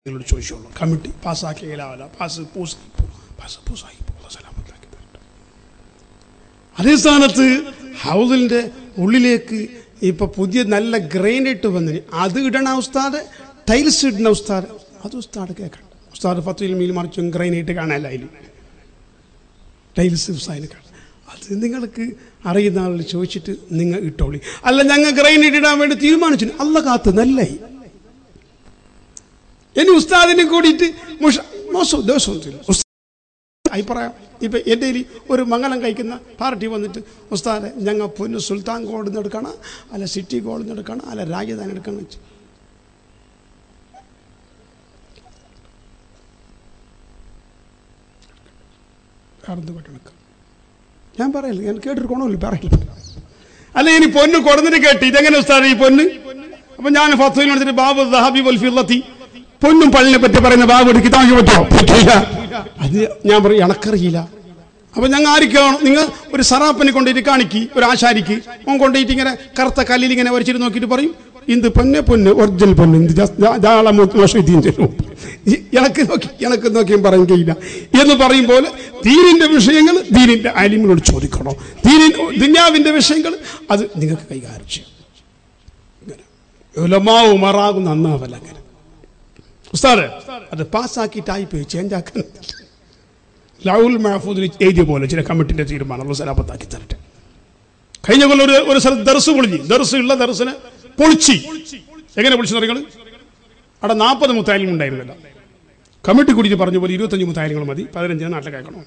നിങ്ങളോട് ചോദിച്ചോളൂ committee പാസ്സാക്കിയാലാവില്ല pass പൂസായി പോ പാസ് പൂസായി പോ അല്ലാഹ് സലാമത്താക്കി തരട്ടെ അതേ സ്ഥാനത്ത് ഹൗസിൻ്റെ ഉള്ളിലേക്ക് ഇപ്പൊ പുതിയ നല്ല ഗ്രെയിനിട്ട് വന്നിന് അത് ഇടണ ഉസ്താദ് ടൈൽസ് ഇടണ ഉസ്താദ് അത് ഉസ്താദ് കേൾക്കണം ഉസ്താദ് പത്തിൽ മീൽ മറിച്ചും ഗ്രെയിനായിട്ട് കാണാനില്ല അതിൽ ടൈൽസ് ഉസ്താദിന് കാണാം അത് നിങ്ങൾക്ക് അറിയുന്ന ആളിൽ ചോദിച്ചിട്ട് നിങ്ങൾ ഇട്ടോളി അല്ല ഞങ്ങൾ ഗ്രെയിനായിട്ട് ഇടാൻ വേണ്ടി തീരുമാനിച്ചു അല്ല കാത്ത് നല്ലായി ഇനി ഉസ്താദിനെ കൂടിയിട്ട് മുഷ- മോശം ദോഷമൊന്നുമില്ല ഉസ്താദ് അഭിപ്രായം ഇപ്പം എൻ്റെ കയ്യിൽ ഒരു മംഗലം കഴിക്കുന്ന പാർട്ടി വന്നിട്ട് ഉസ്താദെ ഞങ്ങൾ പൊന്ന് സുൽത്താൻ ഗോൾഡ് നിന്ന് എടുക്കണം അല്ല സിറ്റി ഗോൾഡ് നിന്ന് എടുക്കണം അല്ല രാജധാനി എടുക്കണം വെച്ച് കറந்து പറ്റണക്ക് ഞാൻ പറയില്ല ഞാൻ കേട്ടിട്ട് ഗുണമില്ല പറയില്ല അല്ല ഇനി പൊന്ന് കൊടുന്നിട്ട് കേട്ട് ഇതെങ്ങനെ ഉസ്താദ് ഈ പൊന്ന് അപ്പൊ ഞാൻ ഫത്തുവിൽ എടുത്തിട്ട് ബാബു ദഹാബി വൽ ഫില്ലത്തി പൊന്നും പള്ളിനെ പറ്റി പറയുന്ന ബാബു എടുക്കി താങ്കി പറ്റോ പറ്റില്ല അത് ഞാൻ പറയും എനക്കറിയില്ല അപ്പൊ ഞങ്ങൾ ആർക്കാണോ നിങ്ങൾ ഒരു സറാപ്പനെ കൊണ്ടുപോയിട്ട് കാണിക്ക് ഒരു ആശാരിക്ക് ഓൻ കൊണ്ടുപോയിട്ട് ഇങ്ങനെ കറുത്ത കല്ലിൽ ഇങ്ങനെ വരച്ചിട്ട് നോക്കിയിട്ട് പറയും ഇന്ത് പൊന്നെ പൊന്ന് ഒറിജിനൽ പൊന്ന് ഇന്ത് മോശം തരും എനക്ക് നോക്കി എനക്ക് നോക്കിയും പറയാൻ കഴിയില്ല എന്ന് പറയും പോലെ ദീനിന്റെ വിഷയങ്ങൾ ദീനിന്റെ അലിമിനോട് ചോദിക്കണോ ദീനിൻ ദുന്യാവിന്റെ വിഷയങ്ങൾ അത് നിങ്ങൾക്ക് കൈകാര്യം ചെയ്യും ഇങ്ങനെ ഉലമാവ് മറാകും നന്നാവല്ല അങ്ങനെ ഉസ്താദ് അത് പാസ്സാക്കിയിട്ടായി പോയി ചേഞ്ച് ആക്കാൻ ലൗൽ മഹഫൂദിൽ എഴുതിയ പോലെ ചില കമ്മിറ്റിന്റെ തീരുമാനം അള്ളാഹു സലാപത്താക്കി തരട്ടെ കഴിഞ്ഞ കൊല്ലം ഒരു ഒരു സ്ഥലത്ത് ദർസ് പൊളിഞ്ഞു ദർസ് ഉള്ള ദർസിനെ പൊളിച്ച് എങ്ങനെ പൊളിച്ചു നിങ്ങൾ അവിടെ നാൽപ്പത് മുത്തായാലും ഉണ്ടായിരുന്നില്ല കമ്മിറ്റി കൂടി പറഞ്ഞ പോലെ ഇരുപത്തഞ്ച് മുത്തായാലുകൾ മതി പതിനഞ്ചിന് നാട്ടിലേക്ക് അയക്കണോ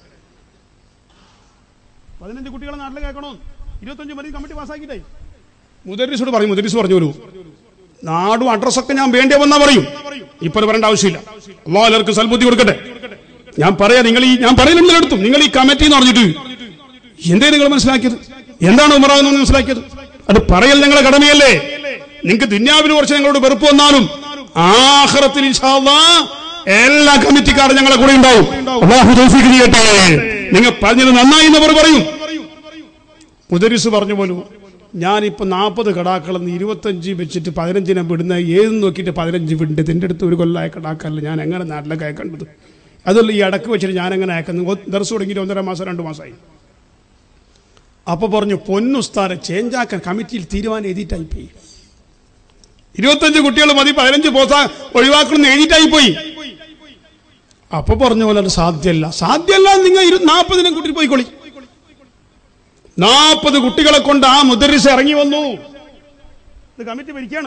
പതിനഞ്ച് കുട്ടികളെ നാട്ടിലേക്ക് അയക്കണോ ഇരുപത്തഞ്ച് മതി കമ്മിറ്റി പാസ്സാക്കിയിട്ടായി മുദരീസോട് പറയും മുദരീസ് പറഞ്ഞോളൂ നാടും അഡ്രസ്സൊക്കെ ഞാൻ വേണ്ടി വന്നാ പറയും ഇപ്പൊ അത് പറയേണ്ട ആവശ്യമില്ല അള്ളാഹ് എല്ലാവർക്കും സൽബുദ്ധി കൊടുക്കട്ടെ ഞാൻ പറയാ നിങ്ങൾ ഈ ഞാൻ പറയുന്നത് എടുത്തു നിങ്ങൾ ഈ കമ്മിറ്റി എന്ന് പറഞ്ഞിട്ട് എന്തേ നിങ്ങൾ മനസ്സിലാക്കിയത് എന്താണ് ഉമറാന്ന് മനസ്സിലാക്കിയത് അത് പറയൽ നിങ്ങളെ കടമയല്ലേ നിങ്ങൾക്ക് ദുന്യാവിന് കുറച്ച് ഞങ്ങളോട് വെറുപ്പ് വന്നാലും ആഹ്റത്തിൽ ഇൻഷാ അല്ലാഹ് എല്ലാ കമ്മിറ്റിക്കാരും ഞങ്ങളെ കൂടെ ഉണ്ടാവും അള്ളാഹു തൗഫീഖ് ചെയ്യട്ടെ നിങ്ങൾ പറഞ്ഞത് നന്നായി എന്നവർ പറയും മുദരിസ് പറഞ്ഞു പോലും ഞാനിപ്പോൾ നാൽപ്പത് കടാക്കളെന്ന് ഇരുപത്തഞ്ച് വെച്ചിട്ട് പതിനഞ്ചിനെ വിടുന്ന ഏത് നോക്കിയിട്ട് പതിനഞ്ച് വിണ്ട് എൻ്റെ അടുത്ത് ഒരു കൊല്ലമായ കടാക്കല്ല ഞാൻ എങ്ങനെ നാട്ടിലേക്ക് അയക്കേണ്ടത് അതല്ല ഈ അടക്ക് വെച്ചിട്ട് ഞാൻ എങ്ങനെ അയക്കുന്നത് ദർസ് തുടങ്ങിയിട്ട് ഒന്നര മാസം രണ്ട് മാസമായി അപ്പോൾ പറഞ്ഞു പൊന്നുസ്താരെ ചേഞ്ച് ആക്കാൻ കമ്മിറ്റിയിൽ തീരുമാനം എഴുതിയിട്ടായി പോയി ഇരുപത്തഞ്ച് കുട്ടികൾ മതി പതിനഞ്ച് പോസാ ഒഴിവാക്കണം എഴുതിയിട്ടായി പോയി അപ്പൊ പറഞ്ഞ പോലെ അത് സാധ്യമല്ല സാധ്യമല്ല നിങ്ങൾ ഇരു നാൽപ്പതിനും കുട്ടി പോയിക്കൊള്ളി നാൽപ്പത് കുട്ടികളെ കൊണ്ട് ആ മുദരിസ് ഇറങ്ങി വന്നു ഇത് കമ്മിറ്റി ഭരിക്കാണ്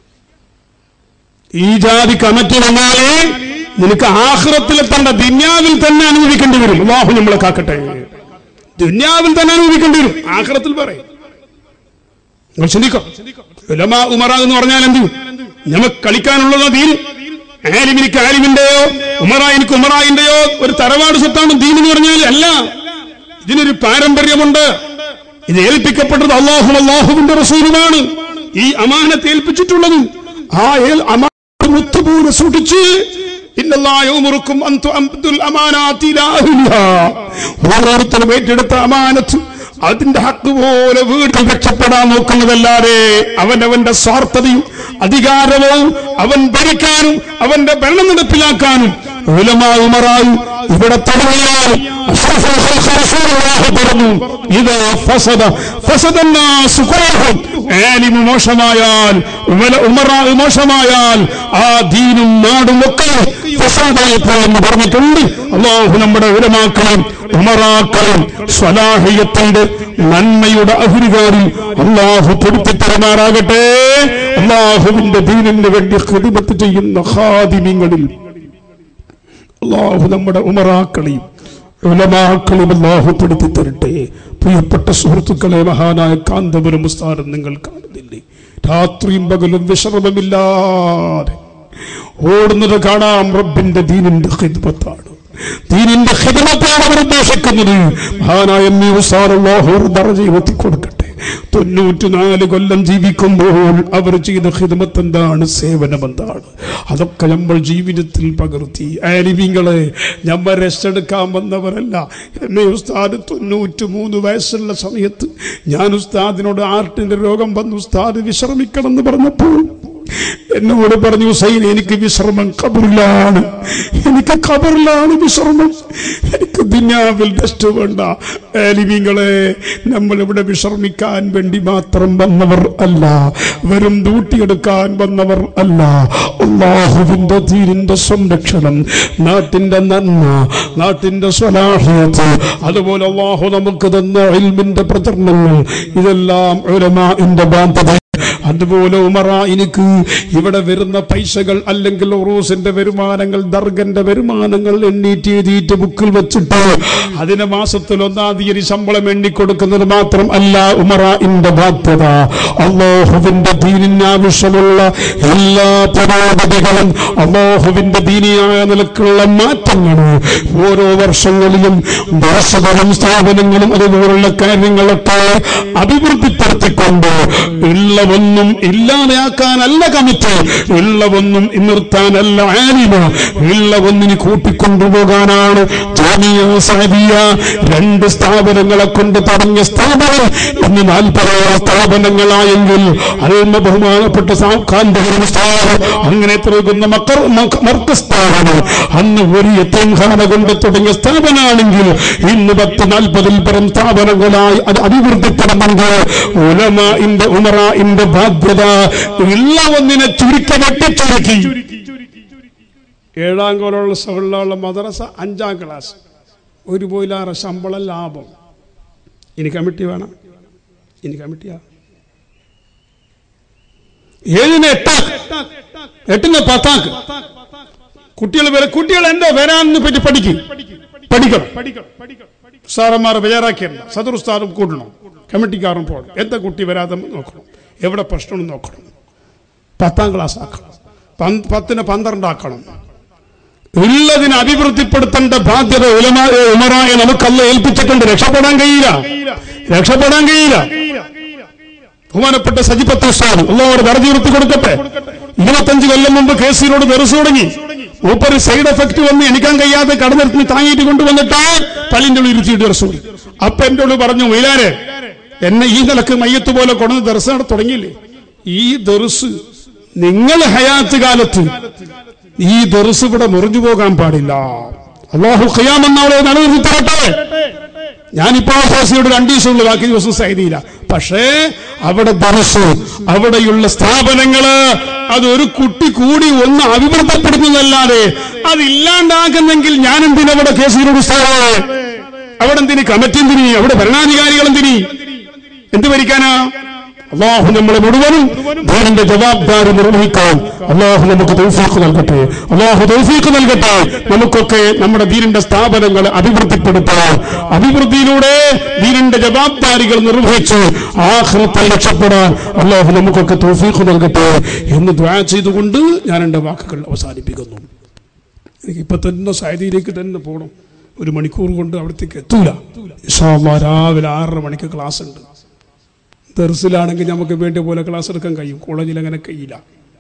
ഈ ജാതി കമ്മിറ്റി വന്നാലേ നിനക്ക് ആഹ്റത്തിലെത്തേണ്ട ദുന്യാവിൽ തന്നെ അനുഭവിക്കേണ്ടി വരും അള്ളാഹു നമ്മളെ കാക്കട്ടെ ദുന്യാവിൽ തന്നെ അനുഭവിക്കേണ്ടി വരും ആഹ്റത്തിൽ പറയും നിങ്ങൾ ചിന്തിക്കോ ഉലമ ഉമറ എന്ന് പറഞ്ഞാൽ എന്തു നമുക്ക് കളിക്കാനുള്ളത് ദീൻ ആലിമിനിക്ക് ആലിമിന്റെയോ ഉമറായിനിക്ക് ഉമറായിന്റെയോ ഒരു തറവാട് സ്വത്താണ് ദീൻ എന്ന് പറഞ്ഞാൽ അല്ല ഇതിനൊരു പാരമ്പര്യമുണ്ട് ഇത് ഏൽപ്പിക്കപ്പെട്ടത് അള്ളാഹു അള്ളാഹുവിന്റെ റസൂലുമാണ് ഈ അമാനത്ത് ഏൽപ്പിച്ചിട്ടുള്ളത് ആ ഏൽ അമാനത്ത് മുത്തുപൂരെ സൂക്ഷിച്ച് ഇന്നല്ലാഹുമുറുക്കും അബ്ദുൽ അമാനാത്തി ഇലാ അഹ്ലിഹാ. ഓരോരുത്തരും ഏറ്റെടുത്ത അമാനത്ത് അതിന്റെ ഹക്ക് പോലെ വീട്ടിൽ രക്ഷപ്പെടാൻ നോക്കുന്നതല്ലാതെ അവനവന്റെ സ്വാർത്ഥതയും അധികാരവും അവൻ ഭരിക്കാനും അവന്റെ ഭരണം നടപ്പിലാക്കാനും ഉലമാവുമറായും ഇവിടെ തുടങ്ങിയാൽ അഷ്റഫുൽ ഖൽഖ് റസൂലുള്ളാഹി പറഞ്ഞു ഇതാ ഫസദ ഫസദന്നാസു കുല്ലഹും ആലിമു മോശമായാൽ ഉമല ഉമറാ മോശമായാൽ ആ ദീനും നാടും ഒക്കെ ഫസാദായി പോകുമെന്ന് പറഞ്ഞിട്ടുണ്ട് അള്ളാഹു നമ്മുടെ ഉലമാക്കളും ഉമറാക്കളും സ്വലാഹിയത്തിന്റെ നന്മയുടെ അഹുരികാരിൽ അള്ളാഹു പൊരുത്തിത്തരമാറാകട്ടെ അള്ളാഹുവിന്റെ ദീനിന് വേണ്ടി ഹിദിമത്ത് ചെയ്യുന്ന ഹാദിമിങ്ങളിൽ അള്ളാഹു നമ്മുടെ ഉമറാക്കളെയും ഉലമാക്കളെയും അള്ളാഹു പെടുത്തി തരട്ടെ പ്രിയപ്പെട്ട സുഹൃത്തുക്കളെ മഹാനായ കാന്തപുരം ഉസ്താദം നിങ്ങൾ കാണുന്നില്ലേ രാത്രിയും പകലും വിശ്രമമില്ലാതെ ഓടുന്നത് കാണാം റബ്ബിന്റെ ദീനിന്റെ ഹിദ്മത്താണ് ദീനിന്റെ ഹിദ്മത്താണ് അവർ ഉദ്ദേശിക്കുന്നത് മഹാനായ എം ഇ ഉസ്താദ് അള്ളാഹു ദറജ കൊടുക്കട്ടെ തൊണ്ണൂറ്റിനാല് കൊല്ലം ജീവിക്കുമ്പോൾ അവർ ചെയ്ത ഹിദമത്ത് എന്താണ് സേവനം എന്താണ് അതൊക്കെ നമ്മൾ ജീവിതത്തിൽ പകർത്തി ആലിമിങ്ങളെ നമ്മൾ റെസ്റ്റ് എടുക്കാൻ വന്നവരല്ല എന്നെ ഉസ്താദ് തൊണ്ണൂറ്റി മൂന്ന് വയസ്സുള്ള സമയത്ത് ഞാൻ ഉസ്താദിനോട് ആർട്ടിന്റെ രോഗം വന്ന് ഉസ്താദ് വിശ്രമിക്കണം എന്ന് പറഞ്ഞപ്പോൾ എന്നോട് പറഞ്ഞു ഹുസൈൻ എനിക്ക് വിശ്രമം കബറിലാണ് എനിക്ക് കബറിലാണ് വിശ്രമം എനിക്ക് ദുന്യാവിൽ ടെസ്റ്റ് വേണ്ട ആലിമീങ്ങളെ നമ്മൾ ഇവിടെ വിശ്രമിക്കാൻ വേണ്ടി മാത്രം വന്നവർ അല്ല വെറും ഡ്യൂട്ടിയെടുക്കാൻ വന്നവർ അല്ല അള്ളാഹുവിന്റെ തീരിന്റെ സംരക്ഷണം നാട്ടിന്റെ നന്മ നാട്ടിന്റെ സ്വലാഹിയത്ത് അതുപോലെ അള്ളാഹു നമുക്ക് തന്ന ഇൽമിന്റെ പ്രചരണങ്ങൾ ഇതെല്ലാം ഉലമാഇന്റെ ബാധ്യത അതുപോലെ ഉമറ എനിക്ക് ഇവിടെ വരുന്ന പൈസകൾ അല്ലെങ്കിൽ ഉറൂസിന്റെ വരുമാനങ്ങൾ ദർഗന്റെ വരുമാനങ്ങൾ എണ്ണീറ്റ് എഴുതിയിട്ട് ബുക്കിൽ വെച്ചിട്ട് അതിന് മാസത്തിൽ ഒന്നാം തീയതി ശമ്പളം എണ്ണിക്കൊടുക്കുന്നത് മാത്രം അല്ല ഉമറ ഇന്റെ ബാധ്യത അള്ളാഹുവിന്റെ ദീനിന് ആവശ്യമുള്ള എല്ലാ പുരോഗതികളും അള്ളാഹുവിന്റെ ദീനിയായ നിലക്കുള്ള മാറ്റങ്ങൾ ഓരോ വർഷങ്ങളിലും ദർശകരും സ്ഥാപനങ്ങളും അതുപോലുള്ള കാര്യങ്ങളൊക്കെ അഭിവൃദ്ധിപ്പെടുത്തിക്കൊണ്ട് ഉള്ളവൊന്നും ഇല്ലാതെയാക്കാനല്ല കമ്മിറ്റി ഉള്ളവൊന്നും നിർത്താനല്ല ആലിമ ഉള്ളവൊന്നിന് കൂട്ടിക്കൊണ്ടുപോകാനാണ് ജാമിയ സഹദിയ രണ്ട് സ്ഥാപനങ്ങളെ കൊണ്ട് തുടങ്ങിയ സ്ഥാപനം ഇന്ന് നാൽപ്പതോളം സ്ഥാപനങ്ങളായെങ്കിൽ അതിന് ബഹുമാനപ്പെട്ട കാന്തപുരം സ്ഥാപനം അങ്ങനെ തുടങ്ങുന്ന മക്കർ മർക്ക സ്ഥാപനം അന്ന് ഒരു എത്തിൻഖാന കൊണ്ട് തുടങ്ങിയ സ്ഥാപനമാണെങ്കിൽ ഇന്ന് പത്ത് നാൽപ്പതിൽ പരം സ്ഥാപനങ്ങളായി അത് അഭിവൃദ്ധിപ്പെടണമെങ്കിൽ ഉലമ ഇന്റെ ഉമറ ഇന്റെ ബാധ്യത ഉള്ള ഒന്നിനെ ചുരുക്കി വെട്ടിച്ചുരുക്കി ഏഴാം കോലുള്ള സഹുള്ള മദ്രസ അഞ്ചാം ക്ലാസ് ഒരു പോയിലാറ് ശമ്പളം ലാഭം ഇനി കമ്മിറ്റി വേണം ഇനി കമ്മിറ്റിയാ ഏഴിന് എട്ടാക്ക് എട്ടിന് പത്താക്ക് കുട്ടികൾ വരെ കുട്ടികൾ എന്താ വരാന്ന് പറ്റി പഠിക്കും പഠിക്കണം സാറന്മാർ ബേജാറാക്കിയല്ല സദർ ഉസ്താദും കൂട്ടണം കമ്മിറ്റിക്കാരും പോകണം എന്താ കുട്ടി വരാതെ നോക്കണം എവിടെ പ്രശ്നം നോക്കണം പത്താം ക്ലാസ് ആക്കണം പന്ത് പത്തിന് പന്ത്രണ്ടാക്കണം ഉള്ളതിനെ അഭിവൃദ്ധിപ്പെടുത്തേണ്ട ബാധ്യത ഉലമാ ഉമറായ നമുക്കല്ല ഏൽപ്പിച്ചിട്ടുണ്ട് രക്ഷപ്പെടാൻ കഴിയില്ല രക്ഷപ്പെടാൻ കഴിയില്ല ബഹുമാനപ്പെട്ട സജിപത്ത് ഉസ്താദ് ഉള്ളവർ ദർജ ഉയർത്തി കൊടുക്കട്ടെ ഇരുപത്തഞ്ച് കൊല്ലം മുമ്പ് കേസിനോട് തെറിച്ചു തുടങ്ങി മൂപ്പര് സൈഡ് എഫക്ട് വന്ന് എനിക്കാൻ കഴിയാതെ കടന്നിരുത്തി താങ്ങിയിട്ട് കൊണ്ടുവന്നിട്ട് പള്ളിന്റെ ഉള്ളിൽ ഇരുത്തിയിട്ട് തെറിച്ചു അപ്പൊ എന്റെ ഉള്ളിൽ പറഞ്ഞു മൈലാരെ എന്നെ ഈ നിലക്ക് മയ്യത്ത് പോലെ കൊണ്ടുവന്ന് ദർസ് നട തുടങ്ങിയില്ലേ ഈ ദർസ് നിങ്ങൾ ഹയാത്ത് കാലത്ത് ഈ ദർസ് ഇവിടെ മുറിഞ്ഞു പോകാൻ പാടില്ല അള്ളാഹു ഖിയാമെന്നവളെ നിലനിർത്തി തരട്ടെ ഞാനിപ്പോ ഫാസിയോട് രണ്ടു ദിവസമുള്ള ബാക്കി ദിവസം സൈദിയില്ല പക്ഷേ അവിടെ ദർസ് അവിടെയുള്ള സ്ഥാപനങ്ങള് അത് ഒരു കുട്ടി കൂടി ഒന്ന് അഭിവൃദ്ധിപ്പെടുന്നതല്ലാതെ അതില്ലാണ്ടാക്കുന്നെങ്കിൽ ഞാൻ എന്തിനവിടെ കേസിനോട് സ്ഥാപനം അവിടെ എന്തിനി കമ്മിറ്റി എന്തിനി അവിടെ ഭരണാധികാരികൾ എന്തിനി എന്ത് ഭരിക്കാനാ അള്ളാഹു നമ്മളെ മുഴുവനും ദീനിന്റെ ജവാബ്ദാരി നിർവഹിക്കാൻ അള്ളാഹു നമുക്ക് തൗഫീഖ് നൽകട്ടെ അള്ളാഹു തൗഫീഖ് നൽകട്ടെ നമുക്കൊക്കെ നമ്മുടെ ദീനിന്റെ സ്ഥാപനങ്ങൾ അഭിവൃദ്ധിപ്പെടുത്താൻ അഭിവൃദ്ധിയിലൂടെ ദീനിന്റെ ജവാബ്ദാരികൾ നിർവഹിച്ച് ആഹ്റത്തിൽ രക്ഷപ്പെടാൻ അള്ളാഹു നമുക്കൊക്കെ തൗഫീഖ് നൽകട്ടെ എന്ന് ദ്വാ ചെയ്തുകൊണ്ട് ഞാൻ എൻ്റെ വാക്കുകൾ അവസാനിപ്പിക്കുന്നു എനിക്ക് ഇപ്പൊ തന്നെ സായതിയിലേക്ക് തന്നെ പോകണം ഒരു മണിക്കൂർ കൊണ്ട് അവിടത്തേക്ക് എത്തൂല ഇൻഷാ അല്ലാ രാവിലെ ആറര മണിക്ക് ക്ലാസ് ഉണ്ട് ദർസിലാണെങ്കിൽ നമുക്ക് വേണ്ടിയ പോലെ ക്ലാസ് എടുക്കാൻ കഴിയും കോളേജിൽ അങ്ങനെ കഴിയില്ല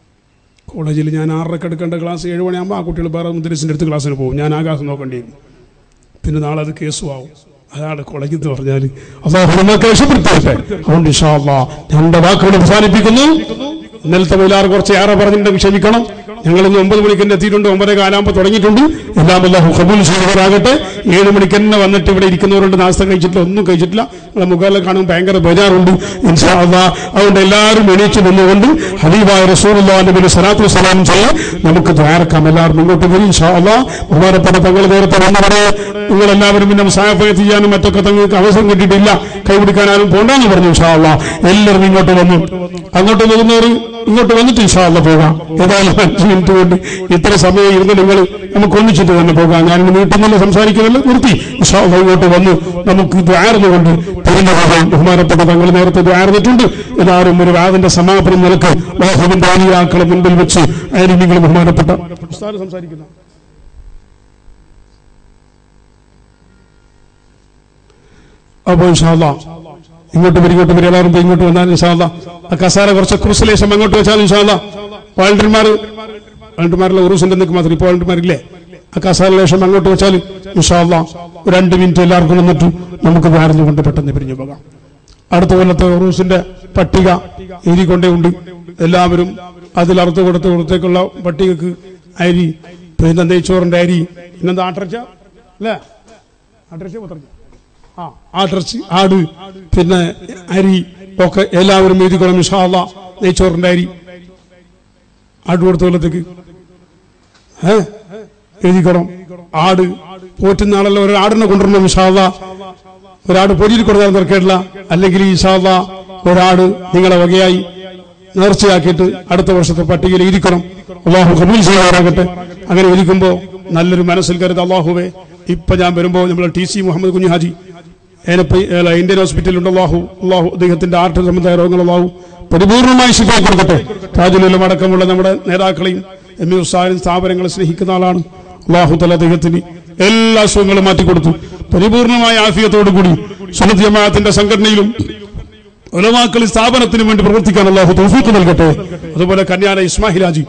കോളേജിൽ ഞാൻ ആറരക്ക് എടുക്കേണ്ട ക്ലാസ് ഏഴ് മണിയാകുമ്പോൾ ആ കുട്ടികൾ വേറെ മുദ്രസിൻ്റെ അടുത്ത് ക്ലാസ്സിന് പോകും ഞാൻ ആകാശം നോക്കേണ്ടി വരും പിന്നെ നാളെ അത് കേസും ആവും അതാണ് കോളേജ് എന്ന് പറഞ്ഞാൽ അള്ളാഹു നമുക്ക് രക്ഷപ്പെടുത്തട്ടെ അതുകൊണ്ട് ഇൻഷാ അല്ലാ ഞങ്ങളുടെ വാക്കുകൾ അവസാനിപ്പിക്കുന്നു ഇന്നലത്തെ മുലാർ കുറച്ച് ഏറെ പറഞ്ഞിട്ടുണ്ടെങ്കിൽ ക്ഷമിക്കണം ഞങ്ങൾ ഇന്ന് ഒമ്പത് മണിക്ക് തന്നെ എത്തിയിട്ടുണ്ട് ഒമ്പതേ കാലാകുമ്പോൾ തുടങ്ങിയിട്ടുണ്ട് എല്ലാം അല്ലാഹു കബൂൽ ചെയ്യുന്നവരാകട്ടെ ഏഴ് മണിക്ക് തന്നെ വന്നിട്ട് ഇവിടെ ഇരിക്കുന്നവരുണ്ട് നാസ്ത കഴിച്ചിട്ടില്ല ഒന്നും കഴിച്ചിട്ടില്ല നമ്മളെ മുഖമെല്ലാം കാണുമ്പോൾ ഭയങ്കര ബജാറുണ്ട് ഇൻഷാ അല്ലാ അതുകൊണ്ട് എല്ലാവരും എണീച്ച് നിന്നുകൊണ്ട് ഹബീബായ റസൂലുള്ളാഹിന്റെ പേര് സലാത്തു സലാം ചെയ്യാൻ നമുക്ക് ദ്വാരക്കാം എല്ലാവരും മുന്നോട്ട് വരും ഇൻഷാ അല്ലാ ബഹുമാനപ്പെട്ട തങ്ങൾ നേരത്തെ വന്നവരെ നിങ്ങൾ എല്ലാവരും പിന്നെ മുസാഫയെ ചെയ്യാനും മറ്റൊക്കെ തങ്ങൾക്ക് അവസരം കിട്ടിയിട്ടില്ല കൈപിടിക്കാനും പോണ്ടെന്ന് പറഞ്ഞു ഇൻഷാ അല്ലാ എല്ലാവരും ഇങ്ങോട്ട് വന്നു അങ്ങോട്ട് പോകുന്നവർ ഇങ്ങോട്ട് വന്നിട്ട് ഇൻഷാ അല്ലാ പോകാം ഏതായാലും അഞ്ച് മിനിറ്റ് കൊണ്ട് ഇത്ര സമയം ഇരുന്ന് നിങ്ങൾ നമുക്ക് ഒന്നിച്ചിട്ട് തന്നെ പോകാം ഞാൻ വീട്ടിൽ നിന്ന് സംസാരിക്കുന്നില്ല നിർത്തി ഇൻഷാ അല്ലാ ഇങ്ങോട്ട് വന്നു നമുക്ക് ഇത് ആർന്നുകൊണ്ട് തിരിഞ്ഞു പോകാം ബഹുമാനപ്പെട്ട തങ്ങൾ നേരത്തെ ഇത് ആർന്നിട്ടുണ്ട് എല്ലാവരും ഒരു വാദിന്റെ സമാപനം നിലക്ക് ബാഹുവിന്റെ ആലിയാക്കളെ മുൻപിൽ വെച്ച് അതിന് നിങ്ങൾ ബഹുമാനപ്പെട്ട ഉസ്താദ് സംസാരിക്കുന്ന അപ്പോ ഇൻഷാല്ല ഇങ്ങോട്ട് വരും ഇങ്ങോട്ട് വരും എല്ലാവരും പോയി ഇങ്ങോട്ട് വന്നാൽ ഇൻഷാല്ല ആ കസാര കുറച്ച് ക്രൂസലേശം അങ്ങോട്ട് വെച്ചാൽ ഇൻഷാല്ല വാളണ്ടിയർമാർ വാളണ്ടിയർമാരിലെ ഉറൂസിന്റെ നിൽക്ക് മാത്രം ഇപ്പോൾ വാളണ്ടിയർമാരില്ലേ ആ കസാര ലേശം അങ്ങോട്ട് വെച്ചാൽ ഇൻഷാല്ല ഒരു രണ്ട് മിനിറ്റ് എല്ലാവർക്കും വന്നിട്ട് നമുക്ക് കൊണ്ട് പെട്ടെന്ന് പിരിഞ്ഞു പോകാം അടുത്ത കൊല്ലത്തെ ഉറൂസിന്റെ പട്ടിക എഴുതിക്കൊണ്ടേ ഉണ്ട് എല്ലാവരും അതിൽ അറുത്ത് കൊടുത്ത് കൊടുത്തേക്കുള്ള പട്ടികക്ക് അരി പിന്നെ നെയ്ച്ചോറിന്റെ അരി പിന്നെന്താ ആട്ടർച്ച അല്ലേ ആട്ടർച്ച പത്രച്ച ആ ആട്ടർച്ചി ആട് പിന്നെ അരി ഒക്കെ എല്ലാവരും എഴുതിക്കണം ഇഷാള്ള നെയ്ച്ചോറിന്റെ അരി ആട് കൊടുത്ത കൊല്ലത്തേക്ക് ഏ എഴുതിക്കണം ആട് പോറ്റുന്ന ആളല്ലോ ഒരു ആടിനെ കൊണ്ടുവരണം ഇഷാള്ള ഒരാട് പൊരിയിൽ കൊടുത്താൽ നിറക്കേടില്ല അല്ലെങ്കിൽ ഇഷാള്ള ഒരാട് നിങ്ങളെ വകയായി നേർച്ചയാക്കിയിട്ട് അടുത്ത വർഷത്തെ പട്ടികയിൽ ഇരിക്കണം അള്ളാഹു കബൂൽ ചെയ്യാറാകട്ടെ അങ്ങനെ ഇരിക്കുമ്പോ നല്ലൊരു മനസ്സിൽ കരുത് അള്ളാഹുവേ ഇപ്പൊ ഞാൻ വരുമ്പോ നമ്മൾ ടി സി മുഹമ്മദ് കുഞ്ഞു ഹാജി ഏനപ്പ ഏല ഇന്ത്യൻ ഹോസ്പിറ്റലിലുണ്ട് അള്ളാഹു അള്ളാഹു അദ്ദേഹത്തിന്റെ ആർട്ട് സംബന്ധമായ രോഗങ്ങൾ അള്ളാഹു പരിപൂർണമായി ശിഫ കൊടുക്കട്ടെ താജുലും അടക്കമുള്ള നമ്മുടെ നേതാക്കളെയും എം ഇ ഉസ്താനും സ്ഥാപനങ്ങളെ സ്നേഹിക്കുന്ന ആളാണ് അള്ളാഹു തല അദ്ദേഹത്തിന് എല്ലാ അസുഖങ്ങളും മാറ്റിക്കൊടുത്തു പരിപൂർണമായ ആഫിയത്തോടു കൂടി സുന്നത്ത് ജമാഅത്തിന്റെ സംഘടനയിലും ഉലമാക്കൾ സ്ഥാപനത്തിനും വേണ്ടി പ്രവർത്തിക്കാൻ അള്ളാഹു തൗഫീഖ് നൽകട്ടെ അതുപോലെ കന്യാന ഇസ്മാഹിലാജി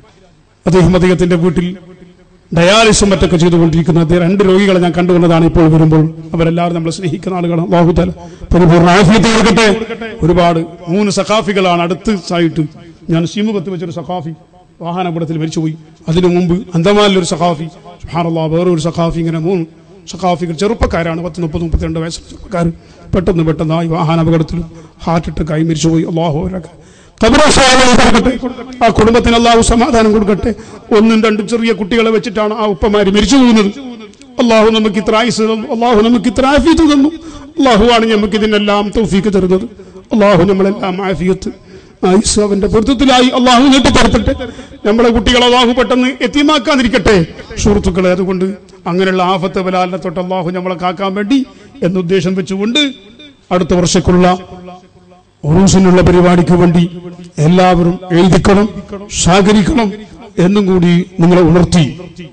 അദ്ദേഹം അദ്ദേഹത്തിന്റെ വീട്ടിൽ ഡയാലിസും മറ്റൊക്കെ ചെയ്തുകൊണ്ടിരിക്കുന്ന അദ്ദേഹം രണ്ട് രോഗികളെ ഞാൻ കണ്ടുവന്നതാണ് ഇപ്പോൾ വരുമ്പോൾ അവരെല്ലാവരും നമ്മളെ സ്നേഹിക്കുന്ന ആളുകളാണ് അള്ളാഹു താല പരിപൂർണ്ണ ആഫിയത്ത് കൊടുക്കട്ടെ ഒരുപാട് മൂന്ന് സഖാഫികളാണ് അടുത്ത് ആയിട്ട് ഞാൻ ശിമുഖത്ത് വെച്ചൊരു സഖാഫി വാഹനാപകടത്തിൽ മരിച്ചുപോയി അതിനു മുമ്പ് അന്തമാനിലൊരു സഖാഫി സുബ്ഹാനല്ലാഹ് വേറൊരു സഖാഫി ഇങ്ങനെ മൂന്ന് സഖാഫികൾ ചെറുപ്പക്കാരാണ് പത്ത് മുപ്പത് മുപ്പത്തിരണ്ട് വയസ്സുള്ള ചെറുപ്പക്കാർ പെട്ടെന്ന് പെട്ടെന്ന് ആ വാഹനാപകടത്തിലും ഹാർട്ട് അറ്റാക്കായി മരിച്ചുപോയി അള്ളാഹു അവരൊക്കെ ഖബറസ്ഥാനം കൊടുക്കട്ടെ ആ കുടുംബത്തിന് അള്ളാഹു സമാധാനം കൊടുക്കട്ടെ ഒന്നും രണ്ടും ചെറിയ കുട്ടികളെ വെച്ചിട്ടാണ് ആ ഉപ്പമാര് മരിച്ചു പോകുന്നത് അള്ളാഹു നമുക്ക് ഇത്ര ആയുസ് തന്നു അള്ളാഹു നമുക്ക് ഇത്ര ആഫിയത്ത് തന്നു അള്ളാഹു ആണ് നമുക്ക് ഇതിനെല്ലാം തൗഫീക്ക് തരുന്നത് അള്ളാഹു നമ്മളെല്ലാം ആഫിയത്ത് ആയുസ് അവന്റെ പൊരുത്തത്തിലായി അള്ളാഹു നീട്ടിത്തരട്ടെ നമ്മളെ കുട്ടികളെ അള്ളാഹു പെട്ടെന്ന് എത്തിയമാക്കാതിരിക്കട്ടെ സുഹൃത്തുക്കളെ അതുകൊണ്ട് അങ്ങനെയുള്ള ആഫത്ത് ബലാലിനെ തൊട്ട് അള്ളാഹു നമ്മളെ കാക്കാൻ വേണ്ടി എന്ന ഉദ്ദേശം വെച്ചുകൊണ്ട് അടുത്ത വർഷക്കുള്ള ഉറൂസിനുള്ള പരിപാടിക്ക് വേണ്ടി എല്ലാവരും എഴുതിക്കണം സഹകരിക്കണം എന്നും കൂടി നിങ്ങളെ ഉണർത്തി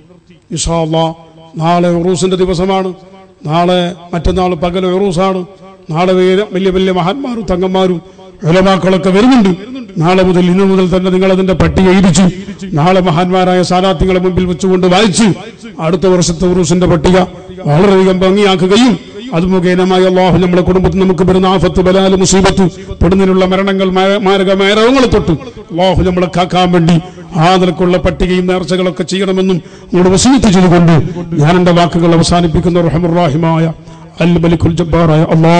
ഇൻഷാ അല്ലാ നാളെ ഉറൂസിന്റെ ദിവസമാണ് നാളെ മറ്റന്നാൾ പകൽ ഉറൂസാണ് നാളെ വേറെ വലിയ വലിയ മഹാന്മാരും തങ്ങന്മാരും ഉലമാക്കളൊക്കെ വരുന്നുണ്ട് നാളെ മുതൽ ഇന്നു മുതൽ തന്നെ നിങ്ങൾ അതിന്റെ പട്ടിക എഴുതിച്ചു നാളെ മഹാന്മാരായ സാരാർത്ഥികളെ മുമ്പിൽ വെച്ചുകൊണ്ട് വായിച്ച് അടുത്ത വർഷത്തെ ഉറൂസിന്റെ പട്ടിക വളരെയധികം ഭംഗിയാക്കുകയും അത് മുഖേനമായി അള്ളാഹു നമ്മുടെ കുടുംബത്തിൽ നമുക്ക് വരുന്ന ആഫത്ത് ബലാല് മുസീബത്ത് പെടുന്നതിനുള്ള മരണങ്ങൾ മാര- മാരകമായ രോഗങ്ങൾ തൊട്ട് അള്ളാഹു നമ്മളെ കാക്കാൻ വേണ്ടി ആ നിലക്കുള്ള പട്ടികയും നേർച്ചകളൊക്കെ ചെയ്യണമെന്നും നമ്മുടെ വസീത്ത് ചെയ്തുകൊണ്ട് ഞാൻ എന്റെ വാക്കുകൾ അവസാനിപ്പിക്കുന്ന റഹമുറാഹിമായ അൽ മലിക്കുൽ ജബ്ബാറായ അള്ളാ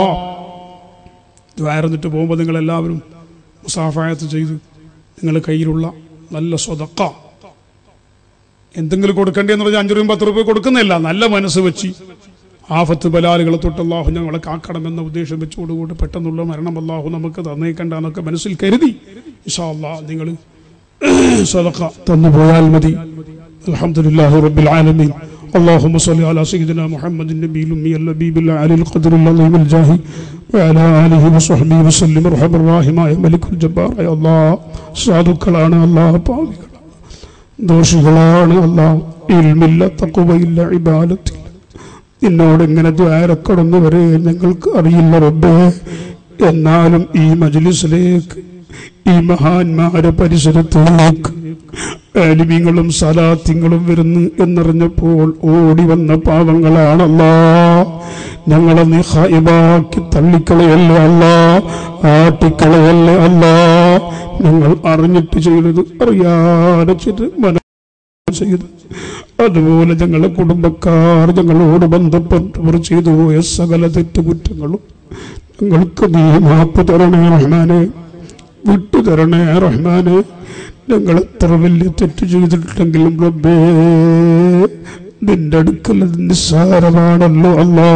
ദ്വാരന്നിട്ട് പോകുമ്പോൾ നിങ്ങൾ എല്ലാവരും മുസാഫായത്ത് ചെയ്ത് നിങ്ങളുടെ കയ്യിലുള്ള നല്ല സ്വതക്ക എന്തെങ്കിലും കൊടുക്കേണ്ടതെന്ന് പറഞ്ഞാൽ അഞ്ചു രൂപ പത്ത് രൂപ കൊടുക്കുന്നില്ല നല്ല മനസ്സ് വെച്ച് ആഫത്ത് ബലാലുകളെ തൊട്ട് അള്ളാഹു ഞങ്ങളെ കാക്കണമെന്ന ഉദ്ദേശം വെച്ചോടുകൂടി പെട്ടെന്നുള്ള മരണം അള്ളാഹു നമുക്ക് തന്നേക്കണ്ടെന്നൊക്കെ മനസ്സിൽ കരുതി ഇഷാ അള്ളാഹ് നിങ്ങൾ صدقة تنبويا المدي الحمد لله رب العالمين اللهم صل على سيدنا محمد النبي الأمي اللبيب العالي القدر العظيم الجاه وعلى آله وصحبه وسلم ارحم الراحم يا ملك الجبار يا الله സാധുക്കളാണ് അള്ളാഹ് പാവികളാണ് ദോഷികളാണ് അള്ളാഹ് ഇൽമില്ല തക്കുവയില്ല ഇബാലത്തില്ല നിന്നോട് ഇങ്ങനെ ദ്വാരക്കടന്നു വരെ ഞങ്ങൾക്ക് അറിയില്ല റബ്ബേ എന്നാലും ഈ മജ്ലിസിലേക്ക് ഈ മഹാന്മാരെ പരിസരത്തേക്ക് ആലിമീങ്ങളും സലാത്തിങ്ങളും വരുന്നു എന്നറിഞ്ഞപ്പോൾ ഓടി വന്ന പാവങ്ങളാണല്ലോ ഞങ്ങളെ നീ ഹായിബാക്കി തള്ളിക്കളയല്ലേ അല്ല ആട്ടിക്കളയല്ലേ അല്ല ഞങ്ങൾ അറിഞ്ഞിട്ട് ചെയ്തത് അറിയാതെ ചെയ്ത് മന ചെയ്ത് അതുപോലെ ഞങ്ങളെ കുടുംബക്കാർ ഞങ്ങളോട് ബന്ധപ്പെട്ടവർ ചെയ്തു പോയ സകല തെറ്റുകുറ്റങ്ങളും ഞങ്ങൾക്ക് നീ മാപ്പ് തരണേ റഹ്മാനെ വിട്ടു തരണേ റഹ്മാനെ ഞങ്ങൾ എത്ര വലിയ തെറ്റ് ചെയ്തിട്ടുണ്ടെങ്കിലും റബ്ബേ നിന്റെ അടുക്കൽ അത് നിസ്സാരമാണല്ലോ അല്ലാ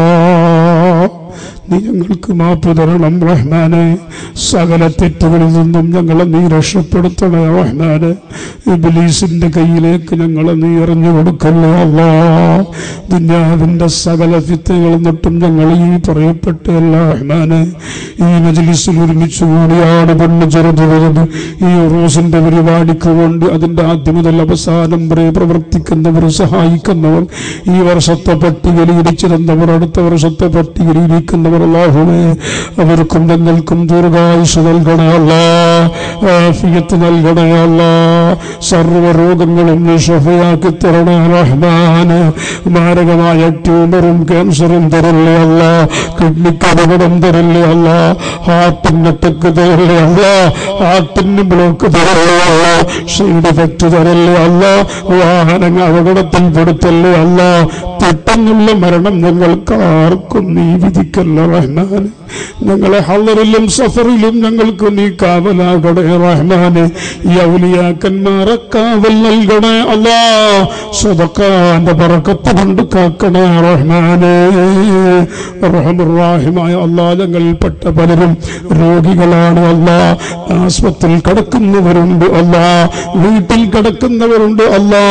നീ ഞങ്ങൾക്ക് മാപ്പ് തരണം റഹ്മാനെ സകല തെറ്റുകളിൽ നിന്നും ഞങ്ങളെ നീ രക്ഷപ്പെടുത്തണേ റഹ്മാനെ ഇബിലീസിന്റെ കയ്യിലേക്ക് ഞങ്ങളെ നീ എറിഞ്ഞു കൊടുക്കല്ലേ അല്ലാ ദുന്യാവിന്റെ സകല ഫിത്തുകളിൽ നിന്നിട്ടും ഞങ്ങൾ ഈ പറയപ്പെട്ട എല്ലാ റഹ്മാനെ ഈ മജ്ലിസിൽ ഒരുമിച്ച് കൂടിയാണ് പെണ്ണ് ചെറുത് വലുത് ഈ റോസിന്റെ പരിപാടിക്ക് വേണ്ടി അതിന്റെ ആദ്യം മുതൽ അവസാനം വരെ പ്രവർത്തിക്കുന്നവർ സഹായിക്കുന്നവർ ഈ വർഷത്തെ പട്ടികയിൽ ഇരിച്ചിരുന്നവർ അടുത്ത വർഷത്തെ പട്ടികയിൽ ഇരിക്കുന്നവർ അള്ളാഹുവേ അവർക്കും ഞങ്ങൾക്കും ദീർഘായുസ് നൽകണേ അല്ല ആഫിയത്ത് നൽകണേ അല്ല സർവ്വ രോഗങ്ങളും നീ ഷഫയാക്കി തരണേ റഹ്മാന് മാരകമായ ട്യൂമറും ക്യാൻസറും തരല്ലേ അല്ല കിഡ്നിക്ക് അപകടം തരല്ലേ അല്ല ഹാർട്ടിന് അറ്റക്ക് തരല്ലേ അല്ല ഹാർട്ടിന് ബ്ലോക്ക് തരല്ലേ അല്ല സൈഡ് എഫക്ട് തരല്ലേ അല്ല വാഹനങ്ങൾ അപകടത്തിൽ പെടുത്തല്ലേ അല്ല പെട്ടെന്നുള്ള മരണം ഞങ്ങൾക്ക് ആർക്കും നീ വിധിക്കല്ല റഹ്മാന് ഞങ്ങളെ ഹള്ളറിലും സഫറിലും ഞങ്ങൾക്ക് നീ കാവലാകണേ റഹ്മാന് ഈ ഔലിയാക്കന്മാരെ കാവൽ നൽകണേ അല്ലാ സദക്കാന്റെ പറക്കത്ത് കൊണ്ട് കാക്കണേ റഹ്മാനെ റഹമുറാഹിമായ അല്ലാ ഞങ്ങളിൽപ്പെട്ട പലരും രോഗികളാണ് അല്ലാ ആസ്പത്രിയിൽ കിടക്കുന്നവരുണ്ട് അല്ലാ വീട്ടിൽ കിടക്കുന്നവരുണ്ട് അല്ലാ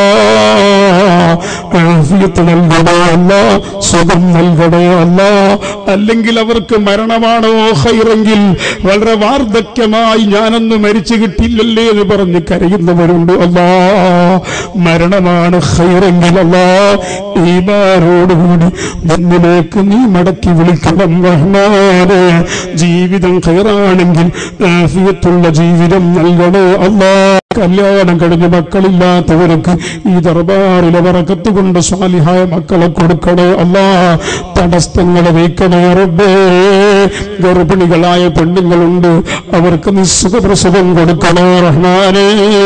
ആഫിയത്ത് നൽകണേ അല്ല സുഖം നൽകണേ അല്ല അല്ലെങ്കിൽ അവർക്ക് മരണമാണോ ഹൈറെങ്കിൽ വളരെ വാർദ്ധക്യമായി ഞാനൊന്ന് മരിച്ചു കിട്ടില്ലല്ലേ എന്ന് പറഞ്ഞ് കരയുന്നവരുണ്ട് അല്ലാ മരണമാണ് ഹൈറെങ്കിൽ അല്ലാ ഈമാരോടുകൂടി മുന്നിലേക്ക് നീ മടക്കി വിളിക്കണം റഹ്മാനെ ജീവിതം ഹൈറാണെങ്കിൽ ആഫിയത്തുള്ള ജീവിതം നൽകണേ അല്ലാ കല്യാണം കഴിഞ്ഞ് മക്കളില്ലാത്തവർക്ക് ഈ ദർബാറിലെ വറക്കത്ത് കൊണ്ട് സ്വാലിഹായ മക്കളെ കൊടുക്കണേ അല്ലാ തടസ്സങ്ങളെ നീക്കണേ റബ്ബേ ഗർഭിണികളായ പെണ്ണുങ്ങളുണ്ട് അവർക്ക് നിസ്സുഖപ്രസവം കൊടുക്കണേ റഹ്മാനേ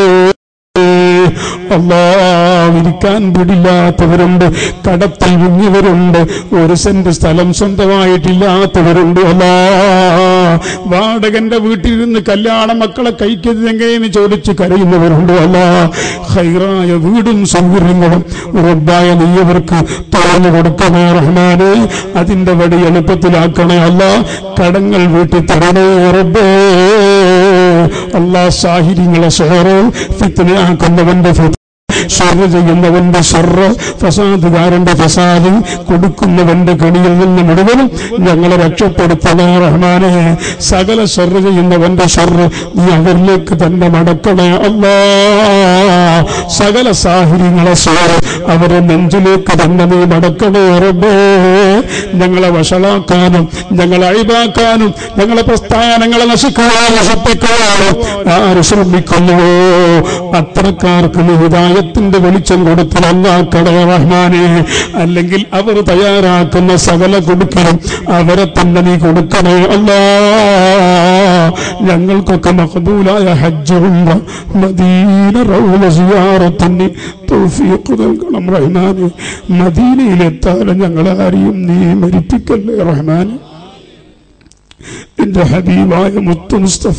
അല്ലാ വിരിക്കാൻ പിടില്ലാത്തവരുണ്ട് കടത്തിൽ മുങ്ങിയവരുണ്ട് ഒരു സെന്റ് സ്ഥലം സ്വന്തമായിട്ടില്ലാത്തവരുണ്ട് അല്ലാ വാടകന്റെ വീട്ടിൽ നിന്ന് കല്യാണ മക്കളെ കഴിക്കരുത് എങ്ങനെയെന്ന് ചോദിച്ച് കരയുന്നവരുണ്ട് അല്ലാ ഹൈറായ വീടും സൗകര്യങ്ങളും റബ്ബായ നീയവർക്ക് തുറന്നു കൊടുക്കണേ റഹ്മാനെ അതിന്റെ വഴി എളുപ്പത്തിലാക്കണേ അല്ല കടങ്ങൾ വീട്ടിൽ തരണേ റബ്ബേ അല്ലാ സാഹിര്യങ്ങളെ സേറ് ഫിത്തിനാക്കുന്നവന്റെ ഫിത്ത് ഷർറ് ചെയ്യുന്നവന്റെ ഷർറ് ഫസാദുകാരന്റെ ഫസാദ് കൊടുക്കുന്നവന്റെ കണിയിൽ നിന്ന് മുഴുവനും ഞങ്ങളെ രക്ഷപ്പെടുത്തണേ റഹ്മാനെ സകല ഷർറ് ചെയ്യുന്നവന്റെ ഷർറ് നീ അവരിലേക്ക് തന്നെ മടക്കണേ അല്ലാ സകല സാഹചര്യങ്ങളെ ഷർറ് അവരെ നെഞ്ചിലേക്ക് തന്നെ നീ മടക്കണേ റബ്ബേ ഞങ്ങളെ വഷളാക്കാനും ഞങ്ങളെ അഴിവാക്കാനും ഞങ്ങളെ പ്രസ്ഥാനങ്ങളെ നശിക്കാനും നശിപ്പിക്കാനും ആര് ശ്രമിക്കുന്നുവോ അത്തരക്കാർക്ക് നീ ഹിദായത്തിന്റെ വെളിച്ചം കൊടുത്ത് നന്നാക്കണേ റഹ്മാനെ അല്ലെങ്കിൽ അവർ തയ്യാറാക്കുന്ന സകല കൊടുക്കണം അവരെ തന്നെ നീ കൊടുക്കണേ അല്ലാ ഞങ്ങൾക്കൊക്കെ മഹബൂലായ ഹജ്ജുള്ള മദീന റൗല സിയാറത്തിന് തൗഫീഖ് നൽകണം റഹ്മാനെ മദീനയിലെത്താനും ഞങ്ങളെ ആരെയും നീ മരിപ്പിക്കല്ലേ റഹ്മാനെ എന്റെ ഹബീബായ മുത്തു മുസ്തഫ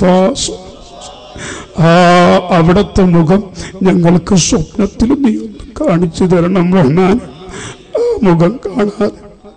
ആ അവിടത്തെ മുഖം ഞങ്ങൾക്ക് സ്വപ്നത്തിലും നീ ഒന്ന് കാണിച്ചു തരണം റഹ്മാൻ ആ മുഖം കാണാതെ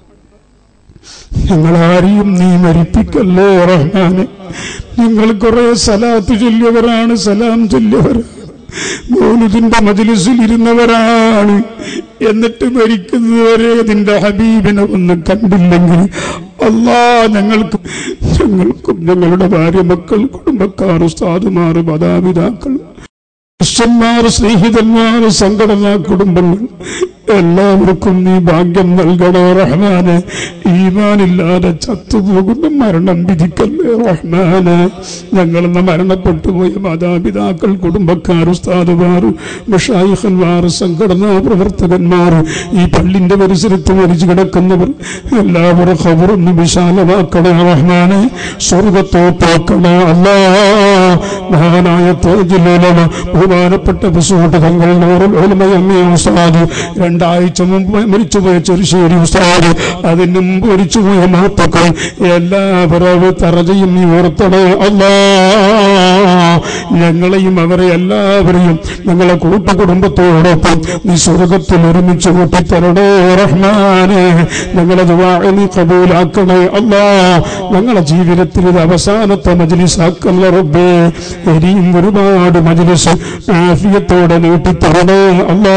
ഞങ്ങളാരെയും നീ മരിപ്പിക്കല്ലേ റഹ്മാനെ നിങ്ങൾ കുറെ സലാത്ത് ചൊല്ലിയവരാണ് സലാം ചൊല്ലിയവരാണ് മൗലുദിന്റെ മജിലിസിൽ ഇരുന്നവരാണ് എന്നിട്ട് മരിക്കുന്നവരെ നിന്റെ ഹബീബിനെ ഒന്ന് കണ്ടില്ലെങ്കിൽ അല്ലാ ഞങ്ങൾക്ക് ഞങ്ങൾക്കും ഞങ്ങളുടെ ഭാര്യ മക്കൾ കുടുംബക്കാർ ഉസ്താദുമാർ മാതാപിതാക്കൾ ശിഷ്യന്മാർ സ്നേഹിതന്മാർ സംഘടനാ കുടുംബങ്ങൾ എല്ലാവർക്കും നീ ഭാഗ്യം നൽകണേ റഹ്മാന് ഈമാനില്ലാതെ ചത്തുപോകുന്ന മരണം വിധിക്കല്ലേ റഹ്മാന് ഞങ്ങളെന്ന് മരണപ്പെട്ടു പോയ മാതാപിതാക്കൾ കുടുംബക്കാർ ഉസ്താദുമാർ മുഷായിഖന്മാർ സംഘടനാ പ്രവർത്തകന്മാർ ഈ പള്ളിന്റെ പരിസരത്ത് മരിച്ചു കിടക്കുന്നവർ എല്ലാവരും ഖബറൊന്ന് വിശാലമാക്കണേ റഹ്മാനെ സ്വർഗത്തോട്ടാക്കണേ അല്ലാ മഹാനായ തോജിലോലമ ബഹുമാനപ്പെട്ട ബസോട്ട് തങ്ങൾ നൂറുൽ ഉലമയമ്മ ഉസ്താദ് രണ്ടാഴ്ച മുമ്പ് മരിച്ചുപോയ ചെറുശ്ശേരി ഉസ്താദ് അതിന് മുമ്പ് മരിച്ചുപോയ മഹത്വക്കൾ എല്ലാവരും തറജയും നീ ഓർത്തണേ അല്ലാ ഞങ്ങളെയും അവരെ എല്ലാവരെയും ഞങ്ങളെ കൂട്ടുകുടുംബത്തോടൊപ്പം നീ സ്വർഗത്തിൽ ഒരുമിച്ച് കൂട്ടിത്തരണേ റഹ്മാനെ ഞങ്ങളെ ദുആ നീ കബൂലാക്കണേ അല്ലാ ഞങ്ങളെ ജീവിതത്തിൽ ഇത് അവസാനത്തെ മജ്ലിസാക്കല്ല റബ്ബേ ഇനിയും ഒരുപാട് മജ്ലിസ് ആഫിയത്തോടെ നീട്ടിത്തരണേ അല്ലാ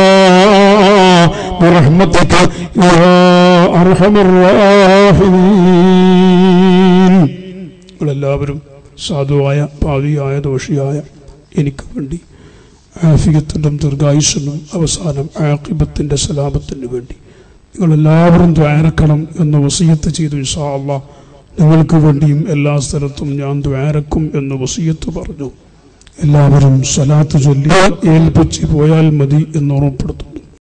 برحمتك يا أرحم الراحمين എല്ലാവരും സാധുവായ പാവിയായ ദോഷിയായ എനിക്ക് വേണ്ടി ആഫിയത്തിനും ദീർഘായുഷനും അവസാനം ആക്കിബത്തിന്റെ സലാമത്തിനു വേണ്ടി നിങ്ങൾ എല്ലാവരും ദ്വാരക്കണം എന്ന് വസീയത്ത് ചെയ്തു ഇൻഷാ അള്ളാ നിങ്ങൾക്ക് വേണ്ടിയും എല്ലാ സ്ഥലത്തും ഞാൻ ദ്വാരക്കും എന്ന് വസീയത്ത് പറഞ്ഞു എല്ലാവരും സ്വലാത്ത് ചൊല്ലി ഏൽപ്പിച്ച് പോയാൽ മതി എന്ന് ഉറപ്പെടുത്തും